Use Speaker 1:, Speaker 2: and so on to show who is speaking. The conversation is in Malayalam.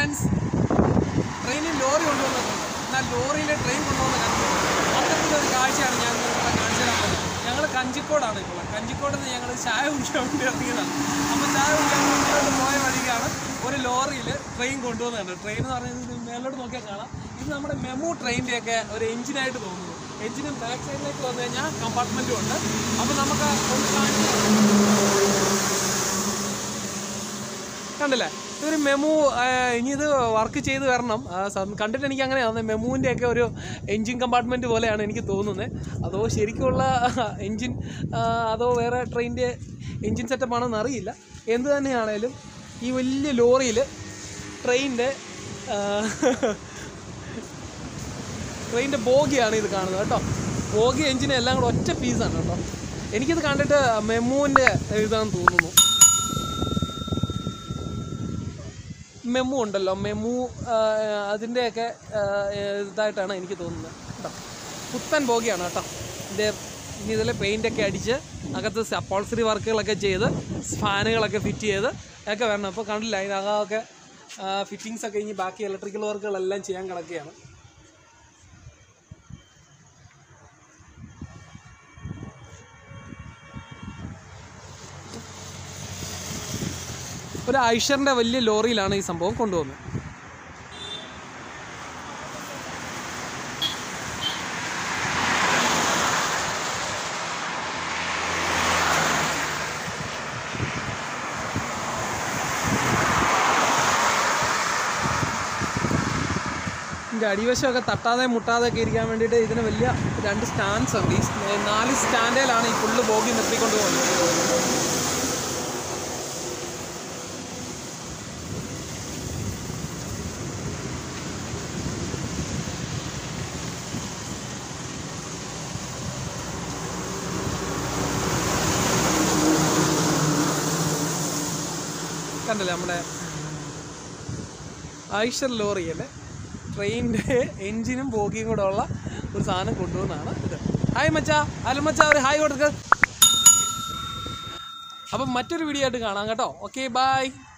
Speaker 1: ഫ്രണ്ട്സ് ട്രെയിനിൽ ലോറി കൊണ്ടുവന്നിട്ടുണ്ട് എന്നാൽ ലോറിയിൽ ട്രെയിൻ കൊണ്ടുവന്ന് കണ്ടു അത്തരത്തിലൊരു കാഴ്ചയാണ് ഞാൻ നിങ്ങളെ കാണിച്ചു തരാൻ പോകുന്നത് ഞങ്ങൾ കഞ്ചിക്കോടാണ് ഇപ്പോൾ കഞ്ചിക്കോട് നിന്ന് ഞങ്ങൾ ചായ കുടിക്കാൻ വേണ്ടി ഇറങ്ങിയതാണ് അപ്പോൾ ചായ കുടിക്കാൻ വേണ്ടി പോയ വഴിക്കാണ് ഒരു ലോറിയിൽ ട്രെയിൻ കൊണ്ടുവന്നുണ്ട് ട്രെയിൻ എന്ന് പറയുന്നത് മേലോട്ട് നോക്കിയാൽ കാണാം ഇത് നമ്മുടെ മെമു ട്രെയിനിൻ്റെയൊക്കെ ഒരു എഞ്ചിനായിട്ട് തോന്നുന്നു എഞ്ചിനും ബാക്ക് സൈഡിലേക്ക് വന്നു കഴിഞ്ഞാൽ കമ്പാർട്ട്മെൻറ്റും ഉണ്ട് അപ്പോൾ നമുക്ക് ഒന്ന് കാണിച്ചു കണ്ടില്ലേ ഇതൊരു മെമു ആ, ഇനി ഇത് വർക്ക് ചെയ്ത് വരണം ആ, സം- കണ്ടിട്ട് എനിക്ക് അങ്ങനെ തോന്നുന്നത് മെമുവിൻ്റെ ഒക്കെ ഒരു എൻജിൻ കമ്പാർട്ട്മെൻറ്റ് പോലെയാണ് എനിക്ക് തോന്നുന്നത് അതോ ശരിക്കുള്ള എൻജിൻ അതോ വേറെ ട്രെയിനിൻ്റെ എൻജിൻ സെറ്റപ്പാണെന്ന് അറിയില്ല എന്ത് തന്നെയാണേലും ഈ വലിയ ലോറിയിൽ ട്രെയിനിൻ്റെ ട്രെയിനിൻ്റെ ബോഗിയാണ് ഇത് കാണുന്നത് കേട്ടോ ബോഗി എൻജിനും എല്ലാം കൂടെ ഒറ്റ പീസാണ് കേട്ടോ എനിക്കിത് കണ്ടിട്ട് മെമുവിൻ്റെ ഇതാണെന്ന് തോന്നുന്നു മെമു ഉണ്ടല്ലോ മെമു ആ, അതിൻ്റെയൊക്കെ ആ, ഇതായിട്ടാണ് എനിക്ക് തോന്നുന്നത് കേട്ടോ പുത്തൻ ബോഗിയാണ് കേട്ടോ ഇതിൻ്റെ ഇനി ഇതിൽ പെയിൻ്റൊക്കെ അടിച്ച് അകത്ത് അപ്പോൾസറി വർക്കുകളൊക്കെ ചെയ്ത് ഫാനുകളൊക്കെ ഫിറ്റ് ചെയ്ത് ഒക്കെ വരണം അപ്പോൾ കണ്ടില്ല അതിനകമൊക്കെ ഫിറ്റിങ്സ് ഒക്കെ ഇനി ബാക്കി ഇലക്ട്രിക്കൽ വർക്കുകളെല്ലാം ചെയ്യാൻ കിടക്കുകയാണ് ഒരു ഐഷറിൻ്റെ വലിയ ലോറിയിലാണ് ഈ സംഭവം കൊണ്ടുവന്നത് ഇതിൻ്റെ അടിവശമൊക്കെ തട്ടാതെ മുട്ടാതെ ഒക്കെ ഇരിക്കാൻ വേണ്ടിയിട്ട് ഇതിന് വലിയ രണ്ട് സ്റ്റാൻഡ്സ് ഉണ്ട് ഈ സ് നാല് സ്റ്റാൻഡിലാണ് ഈ ഫുള്ള് ബോഗി നിർത്തിക്കൊണ്ട് പോകുന്നത് കണ്ടല്ലേ നമ്മുടെ ഐഷർ ലോറിയല്ലേ ട്രെയിനിൻ്റെ എൻജിനും ബോഗിയും കൂടെ ഉള്ള ഒരു സാധനം കൊണ്ടുവന്നാണ് ഇത് ഹായ് മച്ചാ ഹലോ മച്ചാ ഒരു ഹായ് കൊടുക്ക അപ്പം മറ്റൊരു വീഡിയോ ആയിട്ട് കാണാം കേട്ടോ ഓക്കെ ബൈ